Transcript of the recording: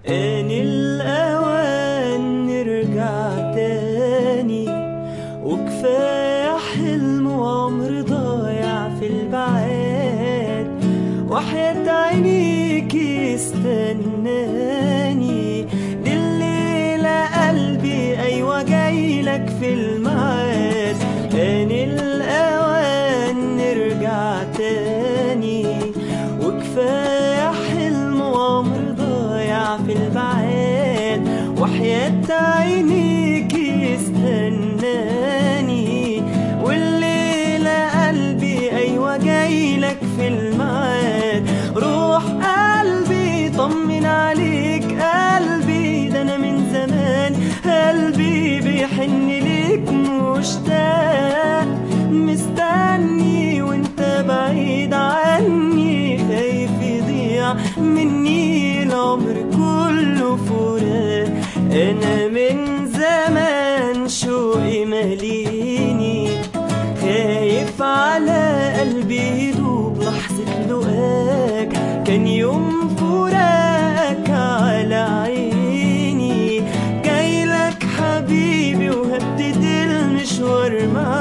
آن الأوان نرجع تاني وكفاية حلم وعمر ضايع في البعاد وحياة عينيكي استناني دي الليلة قلبي أيوة جايلك في الميعاد آن الأوان نرجع تاني وكفاية حلم وعمر ضايع في البعاد وحياة عينيكي استناني والليلة قلبي أيوة جايلك في الميعاد روح قلبي طمن عليك قلبي ده أنا من زمان قلبي بيحن ليك مشتاق مستني وانت بعيد عني خايف يضيع مني العمر كله فراق انا من زمان شوقي ماليني خايف على قلبي يدوب لحظة لقاك كان يوم فراقك على عيني جايلك حبيبي وهبتدي المشوار معاك